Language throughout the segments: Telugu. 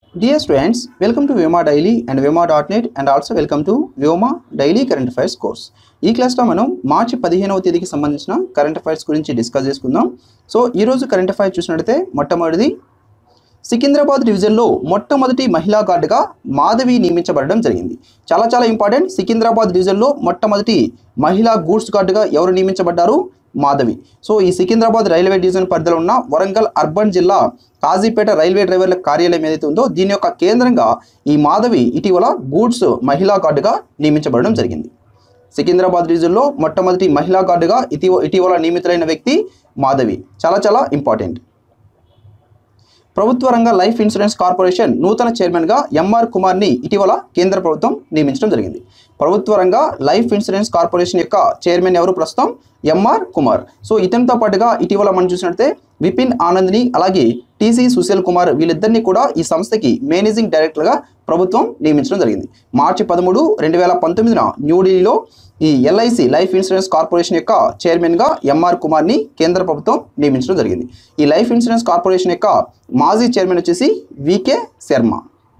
Dear students, welcome to Vyoma Daily and Vyoma.net and also welcome to Vyoma Daily Current Affairs course. ఈ క్లాస్లో మనం మార్చి పదిహేనవ తేదీకి సంబంధించిన కరెంట్ అఫైర్స్ గురించి డిస్కస్ చేసుకుందాం సో ఈరోజు కరెంట్ అఫైర్స్ చూసినట్లయితే మొట్టమొదటిది సికింద్రాబాద్ డివిజన్లో మొట్టమొదటి మహిళా గార్డుగా మాధవి నియమించబడడం జరిగింది చాలా చాలా ఇంపార్టెంట్ సికింద్రాబాద్ డివిజన్లో మొట్టమొదటి మహిళా గూడ్స్ గార్డుగా ఎవరు నియమించబడ్డారు మాధవి సో ఈ సికింద్రాబాద్ రైల్వే డివిజన్ పరిధిలో ఉన్న వరంగల్ అర్బన్ జిల్లా కాజీపేట రైల్వే డ్రైవర్ల కార్యాలయం ఏదైతే ఉందో దీని యొక్క కేంద్రంగా ఈ మాధవి ఇటీవల గూడ్స్ మహిళా గార్డుగా నియమించబడడం జరిగింది సికింద్రాబాద్ డివిజన్లో మొట్టమొదటి మహిళా గార్డుగా ఇటీవ ఇటీవల నియమితులైన వ్యక్తి మాధవి చాలా చాలా ఇంపార్టెంట్ ప్రభుత్వ రంగ లైఫ్ ఇన్సూరెన్స్ కార్పొరేషన్ నూతన చైర్మన్గా ఎంఆర్ కుమార్ని ఇటీవల కేంద్ర ప్రభుత్వం నియమించడం జరిగింది ప్రభుత్వ రంగ లైఫ్ ఇన్సూరెన్స్ కార్పొరేషన్ యొక్క చైర్మన్ ఎవరు ప్రస్తుతం ఎంఆర్ కుమార్ సో ఇతనితో పాటుగా ఇటీవల మనం చూసినట్లయితే విపిన్ ఆనంద్ని అలాగే టీసీ సుశీల్ కుమార్ వీళ్ళిద్దరినీ కూడా ఈ సంస్థకి మేనేజింగ్ డైరెక్టర్గా ప్రభుత్వం నియమించడం జరిగింది మార్చి పదమూడు రెండు వేల పంతొమ్మిదిన న్యూఢిల్లీలో ఈ ఎల్ఐసి లైఫ్ ఇన్సూరెన్స్ కార్పొరేషన్ యొక్క చైర్మన్గా ఎంఆర్ కుమార్ని కేంద్ర ప్రభుత్వం నియమించడం జరిగింది ఈ లైఫ్ ఇన్సూరెన్స్ కార్పొరేషన్ యొక్క మాజీ చైర్మన్ వచ్చేసి V K Sharma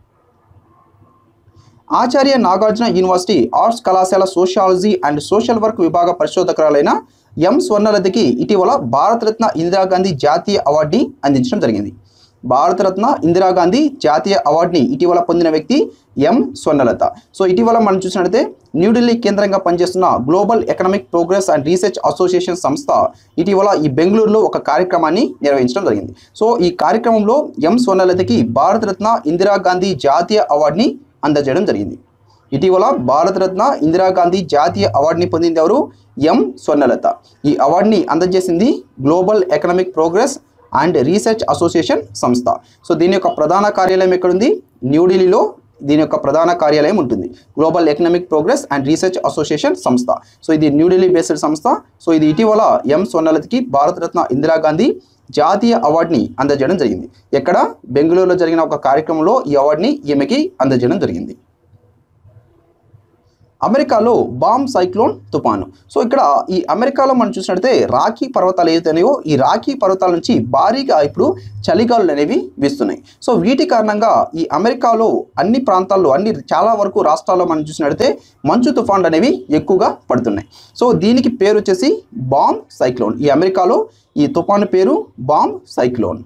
Acharya Nagarjuna university arts కళాశాల సోషియాలజీ అండ్ సోషల్ వర్క్ విభాగ పరిశోధకురాలైన ఎం స్వర్ణలతకి ఇటీవల భారతరత్న ఇందిరాగాంధీ జాతీయ అవార్డుని అందించడం జరిగింది భారతరత్న ఇందిరాగాంధీ జాతీయ అవార్డుని ఇటీవల పొందిన వ్యక్తి ఎం స్వర్ణలత సో ఇటీవల మనం చూసినట్లయితే న్యూఢిల్లీ కేంద్రంగా పనిచేస్తున్న global economic progress and research association సంస్థ ఇటీవల ఈ బెంగళూరులో ఒక కార్యక్రమాన్ని నిర్వహించడం జరిగింది సో ఈ కార్యక్రమంలో ఎం స్వర్ణలతకి భారతరత్న ఇందిరాగాంధీ జాతీయ అవార్డుని అందజేయడం జరిగింది ఇటీవల భారతరత్న ఇందిరాగాంధీ జాతీయ అవార్డుని పొందింది ఎవరు ఎం స్వర్ణలత ఈ అవార్డుని అందజేసింది global economic progress and research association సంస్థ సో దీని యొక్క ప్రధాన కార్యాలయం ఎక్కడుంది న్యూఢిల్లీలో దీని యొక్క ప్రధాన కార్యాలయం ఉంటుంది global economic progress and research association సంస్థ సో ఇది న్యూఢిల్లీ బేస్డ్ సంస్థ సో ఇది ఇటీవల ఎం స్వర్ణలతకి భారతరత్న ఇందిరాగాంధీ జాతీయ అవార్డుని అందజేయడం జరిగింది ఎక్కడ బెంగళూరులో జరిగిన ఒక కార్యక్రమంలో ఈ అవార్డుని ఈమెకి అందజేయడం జరిగింది అమెరికాలో బాంబ్ సైక్లోన్ తుఫాను సో ఇక్కడ ఈ అమెరికాలో మనం చూసినట్లయితే రాఖీ పర్వతాలు ఏదైతున్నాయో ఈ రాఖీ పర్వతాల నుంచి భారీగా ఇప్పుడు చలిగాలులు అనేవి వీస్తున్నాయి సో వీటి కారణంగా ఈ అమెరికాలో అన్ని ప్రాంతాల్లో అన్ని చాలా వరకు రాష్ట్రాల్లో మనం చూసినట్లయితే మంచు తుఫాన్లు అనేవి ఎక్కువగా పడుతున్నాయి సో దీనికి పేరు వచ్చేసి బాంబ్ సైక్లోన్ ఈ అమెరికాలో ఈ తుఫాను పేరు బాంబ్ సైక్లోన్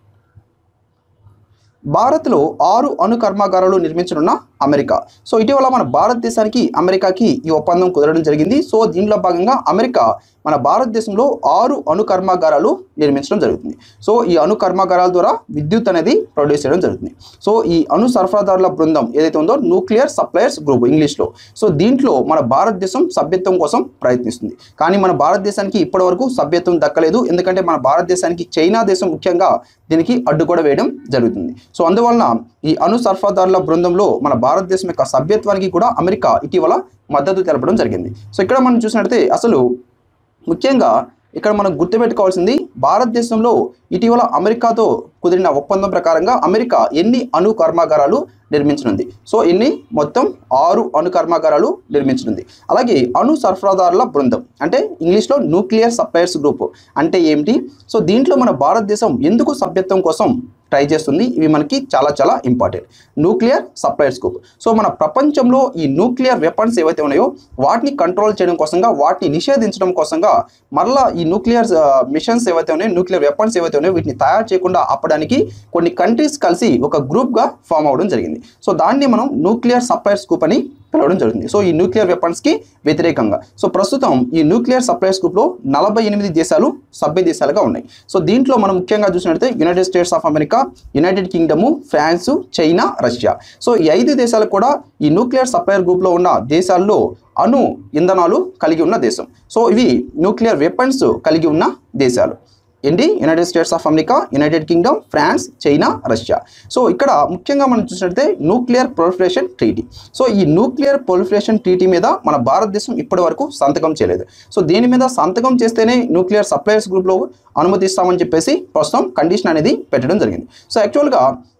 భారత్లో ఆరు అణు కర్మాగారాలు నిర్మించనున్న అమెరికా సో ఇటీవల మన భారతదేశానికి అమెరికాకి ఈ ఒప్పందం కుదరడం జరిగింది సో దీనిలో భాగంగా అమెరికా మన భారతదేశంలో ఆరు అణు కర్మాగారాలు నిర్మించడం జరుగుతుంది సో ఈ అణు కర్మాగారాల ద్వారా విద్యుత్ అనేది ప్రొడ్యూస్ చేయడం జరుగుతుంది సో ఈ అణు సరఫరాదారుల బృందం ఏదైతే ఉందో న్యూక్లియర్ సప్లయర్స్ గ్రూప్ ఇంగ్లీష్లో సో దీంట్లో మన భారతదేశం సభ్యత్వం కోసం ప్రయత్నిస్తుంది కానీ మన భారతదేశానికి ఇప్పటివరకు సభ్యత్వం దక్కలేదు ఎందుకంటే మన భారతదేశానికి చైనా దేశం ముఖ్యంగా దీనికి అడ్డు కూడా వేయడం జరుగుతుంది సో అందువలన ఈ అణు సరఫరాదారుల బృందంలో మన భారతదేశం యొక్క సభ్యత్వానికి కూడా అమెరికా ఇటీవల మద్దతు తెలపడం జరిగింది సో ఇక్కడ మనం చూసినట్లయితే అసలు ముఖ్యంగా ఇక్కడ మనం గుర్తుపెట్టుకోవాల్సింది భారతదేశంలో ఇటీవల అమెరికాతో కుదిరిన ఒప్పందం ప్రకారంగా అమెరికా ఎన్ని అణు కర్మాగారాలు నిర్మించనుంది సో ఎన్ని మొత్తం ఆరు అణు కర్మాగారాలు నిర్మించనుంది అలాగే అణు సరఫరాదారుల బృందం అంటే ఇంగ్లీష్లో న్యూక్లియర్ సప్లయర్స్ గ్రూప్ అంటే ఏమిటి సో దీంట్లో మన భారతదేశం ఎందుకు సభ్యత్వం కోసం ట్రై చేస్తుంది ఇవి మనకి చాలా చాలా important nuclear suppliers group so మన ప్రపంచంలో ఈ న్యూక్లియర్ వెపన్స్ ఏవైతే ఉన్నాయో వాటిని కంట్రోల్ చేయడం కోసంగా వాటిని నిషేధించడం కోసంగా మరలా ఈ న్యూక్లియర్ మిషన్స్ ఏవైతే ఉన్నాయో న్యూక్లియర్ వెపన్స్ ఏవైతే ఉన్నాయో వీటిని తయారు చేయకుండా ఆపడానికి కొన్ని కంట్రీస్ కలిసి ఒక గ్రూప్గా ఫామ్ అవ్వడం జరిగింది సో దాన్ని మనం న్యూక్లియర్ సప్లయర్స్ గ్రూప్ అని పిలవడం జరుగుతుంది సో ఈ న్యూక్లియర్ వెపన్స్కి వ్యతిరేకంగా సో ప్రస్తుతం ఈ న్యూక్లియర్ సప్లయర్స్ గ్రూప్లో నలభై ఎనిమిది దేశాలు సభ్య దేశాలుగా ఉన్నాయి సో దీంట్లో మనం ముఖ్యంగా చూసినట్లయితే United States of America United Kingdom France China Russia so ఈ ఐదు దేశాలు కూడా ఈ న్యూక్లియర్ సప్లయర్ గ్రూప్లో ఉన్న దేశాల్లో అణు ఇంధనాలు కలిగి ఉన్న దేశం సో ఇవి న్యూక్లియర్ వెపన్స్ కలిగి ఉన్న దేశాలు ఏంటి United States of America United Kingdom France China Russia so ఇక్కడ ముఖ్యంగా మనం చూసినట్లయితే న్యూక్లియర్ ప్రొలిఫరేషన్ ట్రీటీ సో ఈ న్యూక్లియర్ ప్రొలిఫరేషన్ ట్రీటీ మీద మన భారతదేశం ఇప్పటి వరకు సంతకం చేయలేదు సో దీని మీద సంతకం చేస్తేనే న్యూక్లియర్ సప్లయర్స్ గ్రూప్లో అనుమతిస్తామని చెప్పేసి ప్రస్తుతం కండిషన్ అనేది పెట్టడం జరిగింది సో యాక్చువల్గా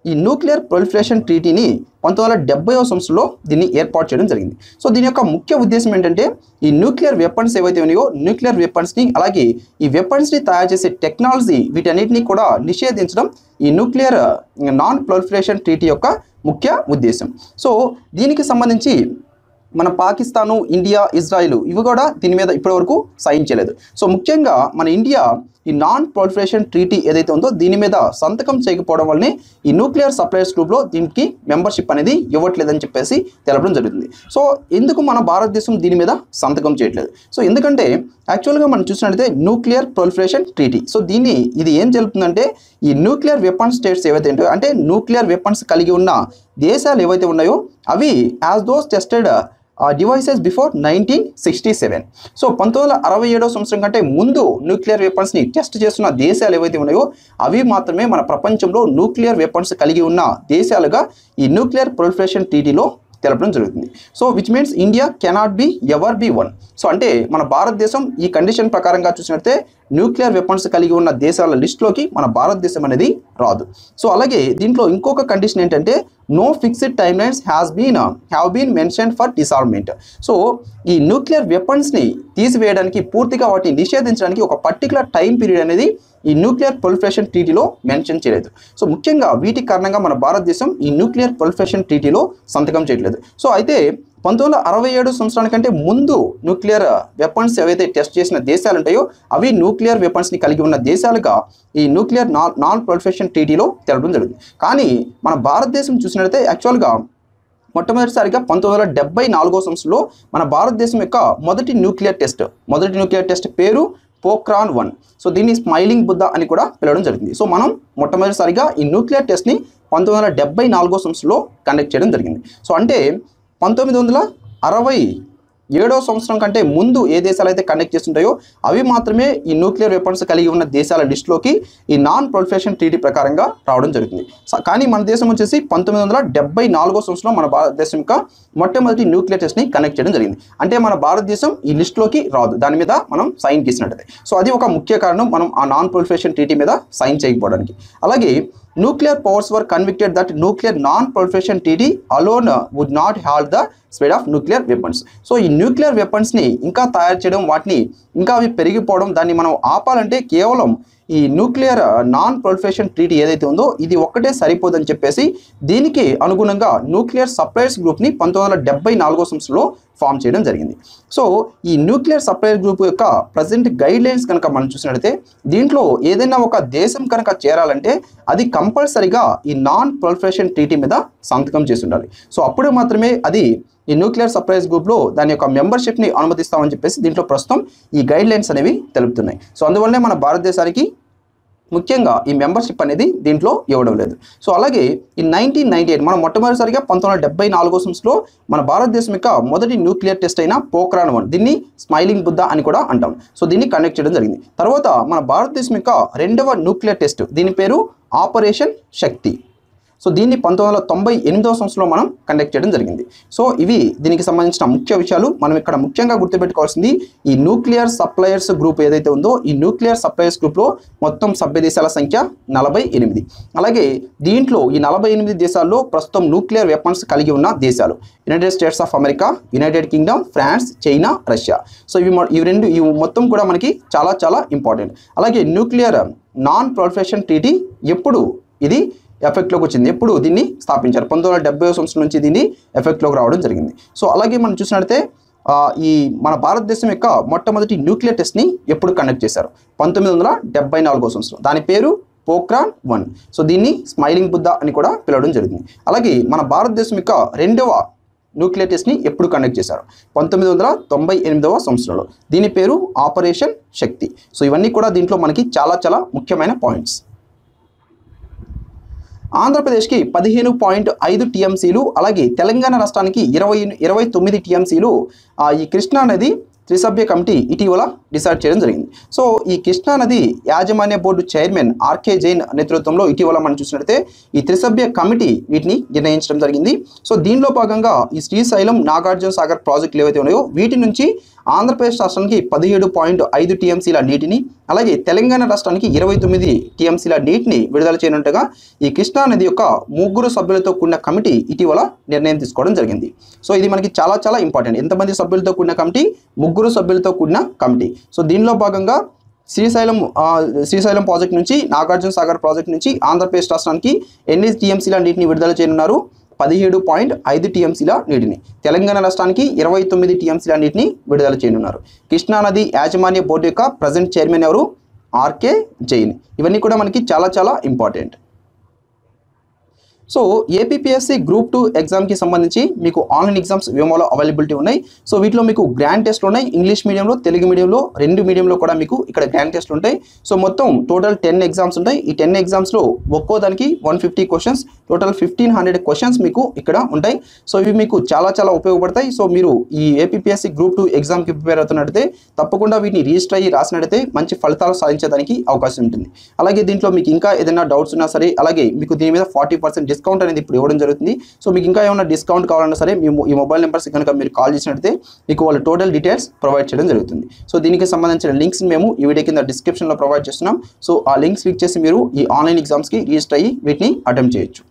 ఈ న్యూక్లియర్ ప్రొలిఫరేషన్ ట్రీటీని పంతొమ్మిది వందల డెబ్బైవ సంవత్సరంలో దీన్ని ఏర్పాటు చేయడం జరిగింది సో దీని యొక్క ముఖ్య ఉద్దేశం ఏంటంటే ఈ న్యూక్లియర్ వెపన్స్ ఏవైతే ఉన్నాయో న్యూక్లియర్ వెపన్స్ని అలాగే ఈ వెపన్స్ని తయారు చేసే టెక్నాలజీ వీటన్నిటిని కూడా నిషేధించడం ఈ న్యూక్లియర్ నాన్ ప్రొలిఫరేషన్ ట్రీటీ యొక్క ముఖ్య ఉద్దేశం సో దీనికి సంబంధించి మన పాకిస్తాను ఇండియా ఇజ్రాయిల్ ఇవి కూడా దీని మీద ఇప్పటివరకు సైన్ చేయలేదు సో ముఖ్యంగా మన ఇండియా ఈ నాన్ ప్రొలిఫరేషన్ ట్రీటీ ఏదైతే ఉందో దీని మీద సంతకం చేయకపోవడం వల్లనే ఈ న్యూక్లియర్ సప్లైర్స్ గ్రూప్లో దీనికి మెంబర్షిప్ అనేది ఇవ్వట్లేదని చెప్పేసి తెలపడం జరుగుతుంది సో ఎందుకు మన భారతదేశం దీని మీద సంతకం చేయట్లేదు సో ఎందుకంటే యాక్చువల్గా మనం చూసినట్లయితే న్యూక్లియర్ ప్రొలిఫరేషన్ ట్రీటీ సో దీన్ని ఇది ఏం జరుగుతుందంటే ఈ న్యూక్లియర్ వెపన్ స్టేట్స్ ఏవైతే ఉంటాయో అంటే న్యూక్లియర్ వెపన్స్ కలిగి ఉన్న దేశాలు ఏవైతే ఉన్నాయో అవి as those tested devices before nineteen sixty seven so పంతొమ్మిది వందల అరవై ఏడో సంవత్సరం కంటే ముందు న్యూక్లియర్ వెపన్స్ని టెస్ట్ చేస్తున్న దేశాలు ఏవైతే ఉన్నాయో అవి మాత్రమే మన ప్రపంచంలో న్యూక్లియర్ వెపన్స్ కలిగి ఉన్న దేశాలుగా ఈ న్యూక్లియర్ ప్రొలిఫరేషన్ ట్రీటీలో తెలపడం జరుగుతుంది so which means India cannot be ever be one so అంటే మన భారతదేశం ఈ కండిషన్ ప్రకారంగా చూసినట్టే న్యూక్లియర్ వెపన్స్ కలిగి ఉన్న దేశాల లిస్టులోకి మన భారతదేశం అనేది రాదు సో అలాగే దీంట్లో ఇంకొక కండిషన్ ఏంటంటే no fixed time lines has been have been mention for dissolvement so ఈ న్యూక్లియర్ వెపన్స్ని తీసివేయడానికి పూర్తిగా వాటిని నిషేధించడానికి ఒక పర్టికులర్ టైం పీరియడ్ అనేది ఈ న్యూక్లియర్ ప్రొలిఫరేషన్ ట్రీటీలో మెన్షన్ చేయలేదు సో ముఖ్యంగా వీటి కారణంగా మన భారతదేశం ఈ న్యూక్లియర్ ప్రొలిఫరేషన్ ట్రీటీలో సంతకం చేయట్లేదు సో అయితే పంతొమ్మిది వందల అరవై ఏడు సంవత్సరానికంటే ముందు న్యూక్లియర్ వెపన్స్ ఏవైతే టెస్ట్ చేసిన దేశాలు ఉంటాయో అవి న్యూక్లియర్ వెపన్స్ని కలిగి ఉన్న దేశాలుగా ఈ న్యూక్లియర్ నాన్ నాన్ ప్రొలిఫరేషన్ ట్రీటీలో తెలపడం జరిగింది కానీ మన భారతదేశం చూసినట్లయితే యాక్చువల్గా మొట్టమొదటిసారిగా పంతొమ్మిది వందల డెబ్బై నాలుగో సంవత్సరంలో మన భారతదేశం యొక్క మొదటి న్యూక్లియర్ టెస్ట్ మొదటి న్యూక్లియర్ టెస్ట్ పేరు పోక్రాన్ వన్ సో దీన్ని స్మైలింగ్ బుద్ధ అని కూడా పిలవడం జరిగింది సో మనం మొట్టమొదటిసారిగా ఈ న్యూక్లియర్ టెస్ట్ని పంతొమ్మిది వందల డెబ్బై నాలుగో సంవత్సరంలో కండక్ట్ చేయడం జరిగింది సో అంటే పంతొమ్మిది వందల అరవై ఏడో సంవత్సరం కంటే ముందు ఏ దేశాలు అయితే కండక్ట్ చేస్తుంటాయో అవి మాత్రమే ఈ న్యూక్లియర్ వెపన్స్ కలిగి ఉన్న దేశాల లిస్టులోకి ఈ నాన్ ప్రొలిఫరేషన్ ట్రీటీ ప్రకారంగా రావడం జరుగుతుంది స- కానీ మన దేశం వచ్చేసి పంతొమ్మిది వందల డెబ్బై నాలుగో సంవత్సరంలో మన భారతదేశం యొక్క మొట్టమొదటి న్యూక్లియర్ టెస్ట్ని కనెక్ట్ చేయడం జరిగింది అంటే మన భారతదేశం ఈ లిస్టులోకి రాదు దాని మీద మనం సైన్ చేసినట్టే సో అది ఒక ముఖ్య కారణం మనం ఆ నాన్ ప్రొలిఫరేషన్ ట్రీటీ మీద సైన్ చేయకపోవడానికి అలాగే nuclear powers were convicted that nuclear non-proliferation treaty alone uh, would not halt the spread of nuclear weapons so ఈ న్యూక్లియర్ వెపన్స్ని ఇంకా తయారు చేయడం వాటిని ఇంకా అవి పెరిగిపోవడం దాన్ని మనం ఆపాలంటే కేవలం ఈ న్యూక్లియర్ నాన్ ప్రొలిఫరేషన్ ట్రీటీ ఏదైతే ఉందో ఇది ఒక్కటే సరిపోదని చెప్పేసి దీనికి అనుగుణంగా న్యూక్లియర్ సప్లైర్స్ గ్రూప్ని పంతొమ్మిది వందల డెబ్బై నాలుగో సంవత్సరంలో ఫామ్ చేయడం జరిగింది సో ఈ న్యూక్లియర్ సప్లైర్ గ్రూప్ యొక్క ప్రజెంట్ గైడ్ లైన్స్ కనుక మనం చూసినట్లయితే దీంట్లో ఏదైనా ఒక దేశం కనుక చేరాలంటే అది కంపల్సరిగా ఈ నాన్ ప్రొలిఫరేషన్ ట్రీటీ మీద సంతకం చేసి ఉండాలి సో అప్పుడు మాత్రమే అది ఈ న్యూక్లియర్ సప్లైస్ గ్రూప్లో దాని యొక్క మెంబర్షిప్ని అనుమతిస్తామని చెప్పేసి దీంట్లో ప్రస్తుతం ఈ గైడ్ లైన్స్ అనేవి తెలుపుతున్నాయి సో అందువల్లనే మన భారతదేశానికి ముఖ్యంగా ఈ మెంబర్షిప్ అనేది దీంట్లో ఇవ్వడం లేదు సో అలాగే ఈ నైన్టీన్ నైన్టీ ఎయిట్ మనం మొట్టమొదటిసారిగా పంతొమ్మిది వందల డెబ్బై నాలుగో సంవత్సరంలో మన భారతదేశం యొక్క మొదటి న్యూక్లియర్ టెస్ట్ అయిన పోక్రాన్ వన్ దీన్ని స్మైలింగ్ బుద్ధ అని కూడా అంటాం సో దీన్ని కండక్ట్ చేయడం జరిగింది తర్వాత మన భారతదేశం యొక్క రెండవ న్యూక్లియర్ టెస్ట్ దీని పేరు ఆపరేషన్ శక్తి సో దీన్ని పంతొమ్మిది వందల తొంభై ఎనిమిదవ సంవత్సరంలో మనం కండక్ట్ చేయడం జరిగింది సో ఇవి దీనికి సంబంధించిన ముఖ్య విషయాలు మనం ఇక్కడ ముఖ్యంగా గుర్తుపెట్టుకోవాల్సింది ఈ న్యూక్లియర్ సప్లయర్స్ గ్రూప్ ఏదైతే ఉందో ఈ న్యూక్లియర్ సప్లయర్స్ గ్రూప్లో మొత్తం సభ్య దేశాల సంఖ్య నలభై ఎనిమిది అలాగే దీంట్లో ఈ నలభై ఎనిమిది దేశాల్లో ప్రస్తుతం న్యూక్లియర్ వెపన్స్ కలిగి ఉన్న దేశాలు United States of America United Kingdom France China Russia so ఇవి మొ- ఇవి రెండు ఇవి మొత్తం కూడా మనకి చాలా చాలా ఇంపార్టెంట్ అలాగే న్యూక్లియర్ నాన్ ప్రొలిఫరేషన్ ట్రీటీ ఎప్పుడు ఇది ఎఫెక్ట్లోకి వచ్చింది ఎప్పుడు దీన్ని స్థాపించారు పంతొమ్మిది వందల డెబ్బై సంవత్సరం నుంచి దీన్ని ఎఫెక్ట్లోకి రావడం జరిగింది సో అలాగే మనం చూసినట్లయితే ఆ, ఈ మన భారతదేశం యొక్క మొట్టమొదటి న్యూక్లియర్ టెస్ట్ని ఎప్పుడు కండక్ట్ చేశారు పంతొమ్మిది వందల డెబ్బై నాలుగో సంవత్సరం దాని పేరు పోక్రాన్ వన్ సో దీన్ని స్మైలింగ్ బుద్ధ అని కూడా పిలవడం జరిగింది అలాగే మన భారతదేశం యొక్క రెండవ న్యూక్లియర్ టెస్ట్ని ఎప్పుడు కండక్ట్ చేశారు పంతొమ్మిది వందల తొంభై ఎనిమిదవ సంవత్సరంలో దీని పేరు ఆపరేషన్ శక్తి సో ఇవన్నీ కూడా దీంట్లో మనకి చాలా చాలా ముఖ్యమైన పాయింట్స్ ఆంధ్రప్రదేశ్కి పదిహేను పాయింట్ ఐదు టీఎంసీలు అలాగే తెలంగాణ రాష్ట్రానికి ఇరవై ఇరవై తొమ్మిది టీఎంసీలు ఆ, ఈ కృష్ణా నది త్రిసభ్య కమిటీ ఇటీవల డిసైడ్ చేయడం జరిగింది సో ఈ కృష్ణా నది యాజమాన్య బోర్డు చైర్మన్ ఆర్కే జైన్ నేతృత్వంలో ఇటీవల మనం చూసినట్లయితే ఈ త్రిసభ్య కమిటీ వీటిని నిర్ణయించడం జరిగింది సో దీనిలో భాగంగా ఈ శ్రీశైలం నాగార్జున సాగర్ ప్రాజెక్టులు ఏవైతే ఉన్నాయో వీటి నుంచి ఆంధ్రప్రదేశ్ రాష్ట్రానికి పదిహేడు పాయింట్ ఐదు టీఎంసీల నీటిని అలాగే తెలంగాణ రాష్ట్రానికి ఇరవై తొమ్మిది టీఎంసీల నీటిని విడుదల చేయనుండగా ఈ కృష్ణా నది యొక్క ముగ్గురు సభ్యులతో కూడిన కమిటీ ఇటీవల నిర్ణయం తీసుకోవడం జరిగింది సో ఇది మనకి చాలా చాలా ఇంపార్టెంట్ ఎంతమంది సభ్యులతో కూడిన కమిటీ ముగ్గురు సభ్యులతో కూడిన కమిటీ సో దీనిలో భాగంగా శ్రీశైలం ఆ, శ్రీశైలం ప్రాజెక్ట్ నుంచి నాగార్జున సాగర్ ప్రాజెక్ట్ నుంచి ఆంధ్రప్రదేశ్ రాష్ట్రానికి ఎన్ని టీఎంసీల నీటిని విడుదల చేయనున్నారు పదిహేడు పాయింట్ ఐదు టీఎంసీల నీటిని తెలంగాణ రాష్ట్రానికి ఇరవై తొమ్మిది టీఎంసీల నీటిని విడుదల చేయనున్నారు కృష్ణానది యాజమాన్య బోర్డు యొక్క ప్రజెంట్ చైర్మన్ ఎవరు ఆర్కే జైన్ ఇవన్నీ కూడా మనకి చాలా చాలా important so APPSC group two ఎగ్జామ్కి సంబంధించి మీకు ఆన్లైన్ ఎగ్జామ్స్ విమోలో అవైలబిలిటీ ఉన్నాయి సో వీటిలో మీకు గ్రాండ్ టెస్ట్లు ఉన్నాయి ఇంగ్లీష్ మీడియంలో తెలుగు మీడియంలో రెండు మీడియంలో కూడా మీకు ఇక్కడ గ్రాండ్ టెస్ట్లు ఉంటాయి సో మొత్తం టోటల్ టెన్ ఎగ్జామ్స్ ఉంటాయి ఈ టెన్ ఎగ్జామ్స్లో ఒక్కో దానికి one fifty questions total fifteen hundred questions మీకు ఇక్కడ ఉంటాయి సో ఇవి మీకు చాలా చాలా ఉపయోగపడతాయి సో మీరు ఈ ఏపీపీఎస్సీ గ్రూప్ టూ ఎగ్జామ్కి ప్రిపేర్ అవుతున్నట్టయితే తప్పకుండా వీటిని రిజిస్టర్ అయ్యి రాసినట్టయితే మంచి ఫలితాలు సాధించడానికి అవకాశం ఉంటుంది అలాగే దీంట్లో మీకు ఇంకా ఏదైనా డౌట్స్ ఉన్నా సరే అలాగే మీకు దీని మీద ఫార్టీ పర్సెంట్ డిస్కౌంట్ అనేది ఇప్పుడు ఇవ్వడం జరుగుతుంది సో మీకు ఇంకా ఏమైనా డిస్కౌంట్ కావాలన్నా సరే మీ మొ- ఈ మొబైల్ నెంబర్స్ కనుక మీరు కాల్ చేసినట్టయితే మీకు వాళ్ళ టోటల్ డీటెయిల్స్ ప్రొవైడ్ చేయడం జరుగుతుంది సో దీనికి సంబంధించిన లింక్స్ మేము ఈ వీడియో కింద డిస్క్రిప్షన్లో ప్రొవైడ్ చేస్తున్నాం సో ఆ లింక్స్ క్లిక్ చేసి మీరు ఈ ఆన్లైన్ ఎగ్జామ్స్కి రిజిస్టర్ అయ్యి వీటిని అటెంప్ట్ చేయొచ్చు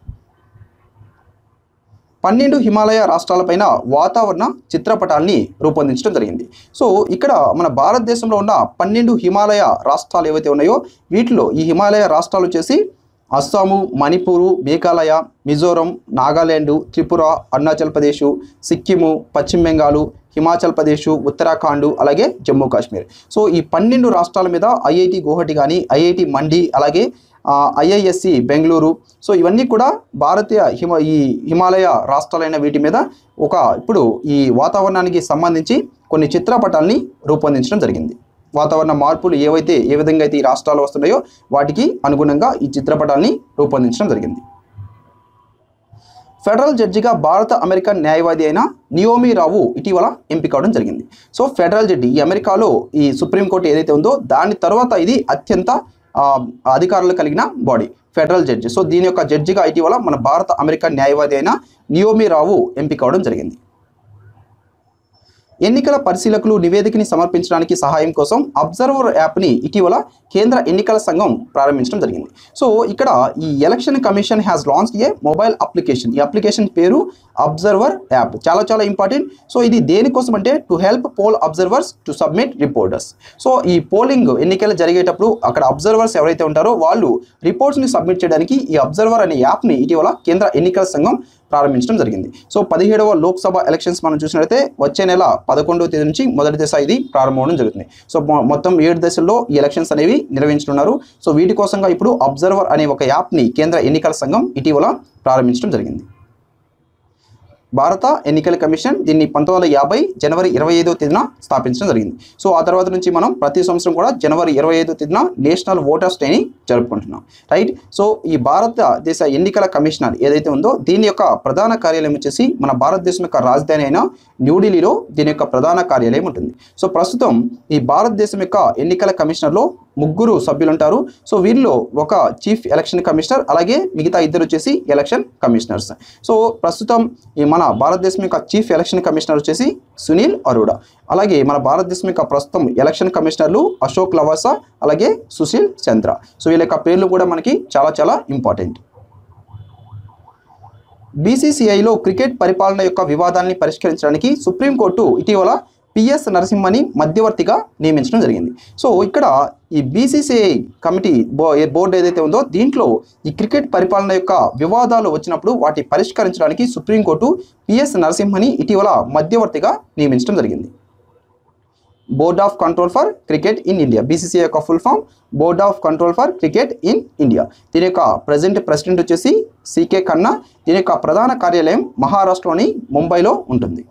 పన్నెండు హిమాలయ రాష్ట్రాలపైన వాతావరణ చిత్రపటాన్ని రూపొందించడం జరిగింది సో ఇక్కడ మన భారతదేశంలో ఉన్న పన్నెండు హిమాలయ రాష్ట్రాలు ఏవైతే ఉన్నాయో వీటిలో ఈ హిమాలయ రాష్ట్రాలు వచ్చేసి అస్సాము మణిపూరు మేఘాలయ మిజోరం నాగాలాండ్ త్రిపుర అరుణాచల్ ప్రదేశ్ సిక్కిము పశ్చిమ బెంగాలు హిమాచల్ ప్రదేశ్ ఉత్తరాఖండ్ అలాగే జమ్మూ కాశ్మీర్ సో ఈ పన్నెండు రాష్ట్రాల మీద ఐఐటి గువహటి కానీ ఐఐటి మండి అలాగే ఐఐఎస్సి బెంగళూరు సో ఇవన్నీ కూడా భారతీయ హిమ ఈ హిమాలయ రాష్ట్రాలైన వీటి మీద ఒక ఇప్పుడు ఈ వాతావరణానికి సంబంధించి కొన్ని చిత్రపటాల్ని రూపొందించడం జరిగింది వాతావరణ మార్పులు ఏవైతే ఏ విధంగా అయితే ఈ రాష్ట్రాలు వస్తున్నాయో వాటికి అనుగుణంగా ఈ చిత్రపటాల్ని రూపొందించడం జరిగింది ఫెడరల్ జడ్జిగా భారత అమెరికన్ న్యాయవాది అయిన నియోమి రావు ఇటీవల ఎంపిక అవడం జరిగింది సో ఫెడరల్ జడ్జి ఈ అమెరికాలో ఈ సుప్రీంకోర్టు ఏదైతే ఉందో దాని తర్వాత ఇది అత్యంత ఆ, అధికారులు కలిగిన బాడీ ఫెడరల్ జడ్జి సో దీని యొక్క జడ్జిగా ఇటీవల మన భారత అమెరికన్ న్యాయవాది అయిన నియోమి రావు ఎంపిక అవడం జరిగింది ఎన్నికల పరిశీలకులు నివేదికని సమర్పించడానికి సహాయం కోసం అబ్జర్వర్ యాప్ని ఇటీవల కేంద్ర ఎన్నికల సంఘం ప్రారంభించడం జరిగింది సో ఇక్కడ ఈ election commission has launch a mobile application ఈ అప్లికేషన్ పేరు అబ్జర్వర్ యాప్ చాలా చాలా ఇంపార్టెంట్ సో ఇది దేనికోసం అంటే to help poll observers to submit reporters so ఈ పోలింగ్ ఎన్నికలు జరిగేటప్పుడు అక్కడ అబ్జర్వర్స్ ఎవరైతే ఉంటారో వాళ్ళు రిపోర్ట్స్ని సబ్మిట్ చేయడానికి ఈ అబ్జర్వర్ అనే యాప్ని ఇటీవల కేంద్ర ఎన్నికల సంఘం ప్రారంభించడం జరిగింది సో పదిహేడవ లోక్సభ ఎలక్షన్స్ మనం చూసినట్లయితే వచ్చే నెల పదకొండవ తేదీ నుంచి మొదటి దశ ఇది ప్రారంభమవడం జరుగుతుంది సో మొ- మొత్తం ఏడు దశల్లో ఈ ఎలక్షన్స్ అనేవి నిర్వహించనున్నారు సో వీటి కోసంగా ఇప్పుడు అబ్జర్వర్ అనే ఒక యాప్ని కేంద్ర ఎన్నికల సంఘం ఇటీవల ప్రారంభించడం జరిగింది భారత ఎన్నికల కమిషన్ దీన్ని పంతొమ్మిది వందల యాభై జనవరి ఇరవై ఐదో తేదీన స్థాపించడం జరిగింది సో ఆ తర్వాత నుంచి మనం ప్రతి సంవత్సరం కూడా జనవరి ఇరవై ఐదో తేదీన నేషనల్ ఓటర్స్ డేని జరుపుకుంటున్నాం రైట్ సో ఈ భారతదేశ ఎన్నికల కమిషనర్ ఏదైతే ఉందో దీని యొక్క ప్రధాన కార్యాలయం వచ్చేసి మన భారతదేశం యొక్క రాజధాని అయిన న్యూఢిల్లీలో దీని యొక్క ప్రధాన కార్యాలయం ఉంటుంది సో ప్రస్తుతం ఈ భారతదేశం యొక్క ఎన్నికల కమిషనర్లో ముగ్గురు సభ్యులు ఉంటారు సో వీరిలో ఒక చీఫ్ ఎలక్షన్ కమిషనర్ అలాగే మిగతా ఇద్దరు వచ్చేసి ఎలక్షన్ కమిషనర్స్ సో ప్రస్తుతం ఈ మన భారతదేశం యొక్క చీఫ్ ఎలక్షన్ కమిషనర్ వచ్చేసి సునీల్ అరోడా అలాగే మన భారతదేశం యొక్క ప్రస్తుతం ఎలక్షన్ కమిషనర్లు అశోక్ లవాసా అలాగే సుశీల్ చంద్ర సో వీళ్ళ యొక్క పేర్లు కూడా మనకి చాలా చాలా ఇంపార్టెంట్ బీసీసీఐలో క్రికెట్ పరిపాలన యొక్క వివాదాన్ని పరిష్కరించడానికి సుప్రీంకోర్టు ఇటీవల పిఎస్ నరసింహని మధ్యవర్తిగా నియమించడం జరిగింది సో ఇక్కడ ఈ బీసీసీఐ కమిటీ బో ఏ బోర్డు ఏదైతే ఉందో దీంట్లో ఈ క్రికెట్ పరిపాలన యొక్క వివాదాలు వచ్చినప్పుడు వాటి పరిష్కరించడానికి సుప్రీంకోర్టు పిఎస్ నరసింహని ఇటీవల మధ్యవర్తిగా నియమించడం జరిగింది board of control for cricket in India BCCI యొక్క full form board of control for cricket in India దీని యొక్క ప్రజెంట్ ప్రెసిడెంట్ వచ్చేసి సికే ఖన్నా దీని యొక్క ప్రధాన కార్యాలయం మహారాష్ట్రలోని ముంబైలో ఉంటుంది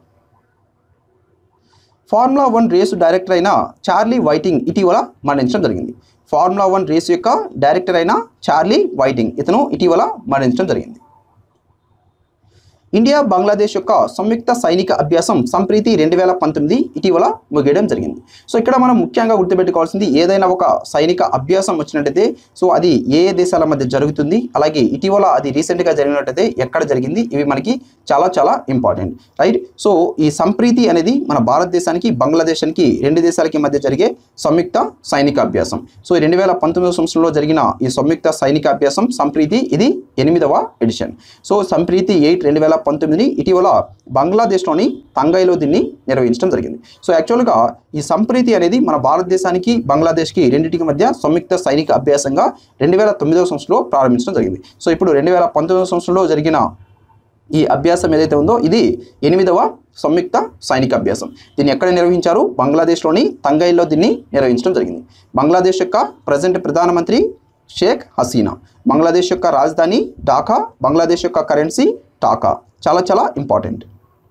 ఫార్ములా వన్ రేసు డైరెక్టర్ అయిన చార్లీ వైటింగ్ ఇటీవల మరణించడం జరిగింది ఫార్ములా వన్ రేసు యొక్క డైరెక్టర్ అయిన చార్లీ వైటింగ్ ఇతను ఇటీవల మరణించడం జరిగింది ఇండియా బంగ్లాదేశ్ యొక్క సంయుక్త సైనిక అభ్యాసం సంప్రీతి రెండు వేల పంతొమ్మిది ఇటీవల ముగియడం జరిగింది సో ఇక్కడ మనం ముఖ్యంగా గుర్తుపెట్టుకోవాల్సింది ఏదైనా ఒక సైనిక అభ్యాసం వచ్చినట్టయితే సో అది ఏ ఏ దేశాల మధ్య జరుగుతుంది అలాగే ఇటీవల అది రీసెంట్గా జరిగినట్టయితే ఎక్కడ జరిగింది ఇవి మనకి చాలా చాలా ఇంపార్టెంట్ రైట్ సో ఈ సంప్రీతి అనేది మన భారతదేశానికి బంగ్లాదేశానికి రెండు దేశాలకి మధ్య జరిగే సంయుక్త సైనిక అభ్యాసం సో రెండు వేల పంతొమ్మిదవ సంవత్సరంలో జరిగిన ఈ సంయుక్త సైనిక అభ్యాసం సంప్రీతి ఇది ఎనిమిదవ ఎడిషన్ సో సంప్రీతి ఎయిట్ రెండు వేల పంతొమ్మిదిని ఇటీవల బంగ్లాదేశ్లోని తంగైలో దీన్ని నిర్వహించడం జరిగింది సో యాక్చువల్గా ఈ సంప్రీతి అనేది మన భారతదేశానికి బంగ్లాదేశ్కి రెండింటికి మధ్య సంయుక్త సైనిక అభ్యాసంగా రెండు వేల తొమ్మిదవ సంవత్సరంలో ప్రారంభించడం జరిగింది సో ఇప్పుడు రెండు వేల పంతొమ్మిదవ సంవత్సరంలో జరిగిన ఈ అభ్యాసం ఏదైతే ఉందో ఇది ఎనిమిదవ సంయుక్త సైనిక అభ్యాసం దీన్ని ఎక్కడ నిర్వహించారు బంగ్లాదేశ్లోని తంగైలో దీన్ని నిర్వహించడం జరిగింది బంగ్లాదేశ్ యొక్క ప్రజెంట్ ప్రధానమంత్రి షేక్ హసీనా బంగ్లాదేశ్ యొక్క రాజధాని ఢాకా బంగ్లాదేశ్ యొక్క కరెన్సీ టాకా చాలా చాలా ఇంపార్టెంట్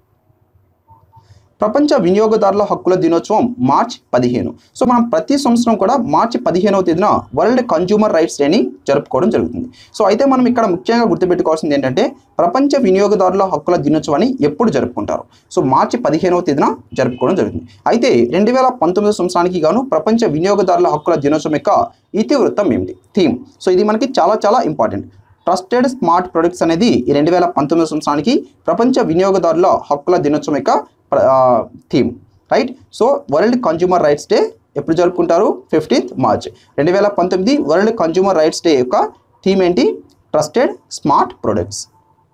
ప్రపంచ వినియోగదారుల హక్కుల దినోత్సవం మార్చ్ పదిహేను సో మనం ప్రతి సంవత్సరం కూడా మార్చి పదిహేనవ తేదీన వరల్డ్ కన్జ్యూమర్ రైట్స్ డేని జరుపుకోవడం జరుగుతుంది సో అయితే మనం ఇక్కడ ముఖ్యంగా గుర్తుపెట్టుకోవాల్సింది ఏంటంటే ప్రపంచ వినియోగదారుల హక్కుల దినోత్సవాన్ని ఎప్పుడు జరుపుకుంటారు సో మార్చి పదిహేనవ తేదీన జరుపుకోవడం జరుగుతుంది అయితే రెండు వేల పంతొమ్మిది సంవత్సరానికి గాను ప్రపంచ వినియోగదారుల హక్కుల దినోత్సవం యొక్క ఇతివృత్తం ఏమిటి థీమ్ సో ఇది మనకి చాలా చాలా ఇంపార్టెంట్ ట్రస్టెడ్ స్మార్ట్ ప్రొడక్ట్స్ అనేది ఈ రెండు వేల పంతొమ్మిది సంవత్సరానికి ప్రపంచ వినియోగదారుల హక్కుల దినోత్సవం యొక్క theme right so world consumer rights day ఎప్పుడు జరుపుకుంటారు ఫిఫ్టీన్త్ మార్చ్ రెండు వేల పంతొమ్మిది వరల్డ్ కన్జ్యూమర్ రైట్స్ డే యొక్క థీమ్ ఏంటి ట్రస్టెడ్ స్మార్ట్ ప్రొడక్ట్స్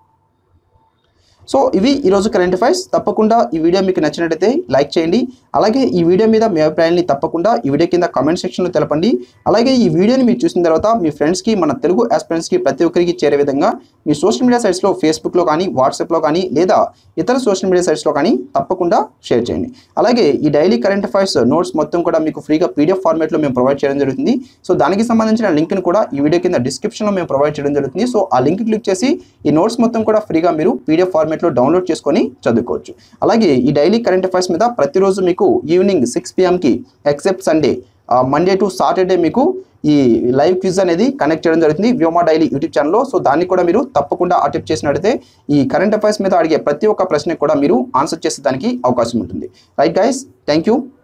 సో ఇవి ఈరోజు కరెంట్ అఫైర్స్ తప్పకుండా ఈ వీడియో మీకు నచ్చినట్టయితే లైక్ చేయండి అలాగే ఈ వీడియో మీద మీ అభిప్రాయాన్ని తప్పకుండా ఈ వీడియో కింద కామెంట్ సెక్షన్లో తెలపండి అలాగే ఈ వీడియోని మీరు చూసిన తర్వాత మీ ఫ్రెండ్స్కి మన తెలుగు ఆస్పిరెంట్స్కి ప్రతి ఒక్కరికి చేరే విధంగా మీ సోషల్ మీడియా సైట్స్లో ఫేస్బుక్లో కానీ వాట్సాప్లో కానీ లేదా ఇతర సోషల్ మీడియా సైట్స్లో కానీ తప్పకుండా షేర్ చేయండి అలాగే ఈ డైలీ కరెంట్ అఫైర్స్ నోట్స్ మొత్తం కూడా మీకు ఫ్రీగా పీడిఎఫ్ ఫార్మేట్లో మేము ప్రొవైడ్ చేయడం జరుగుతుంది సో దానికి సంబంధించిన లింక్ని కూడా ఈ వీడియో కింద డిస్క్రిప్షన్లో మేము ప్రొవైడ్ చేయడం జరుగుతుంది సో ఆ లింక్ క్లిక్ చేసి ఈ నోట్స్ మొత్తం కూడా ఫ్రీగా మీరు పీడిఎఫ్ ఫార్మేట్లో డౌన్లోడ్ చేసుకొని చదువుకోవచ్చు అలాగే ఈ డైలీ కరెంట్ అఫైర్స్ మీద ప్రతిరోజు మీకు ఈవినింగ్ సిక్స్ పిఎంకి except Sunday Monday to Saturday మీకు ఈ లైవ్ క్విజ్ అనేది కనెక్ట్ చేయడం జరుగుతుంది వ్యోమా డైలీ యూట్యూబ్ ఛానల్లో సో దాన్ని కూడా మీరు తప్పకుండా అటెంప్ట్ చేసినట్టయితే ఈ కరెంట్ అఫైర్స్ మీద అడిగే ప్రతి ఒక్క ప్రశ్నకు కూడా మీరు ఆన్సర్ చేసేదానికి అవకాశం ఉంటుంది రైట్ గైస్ థ్యాంక్ యూ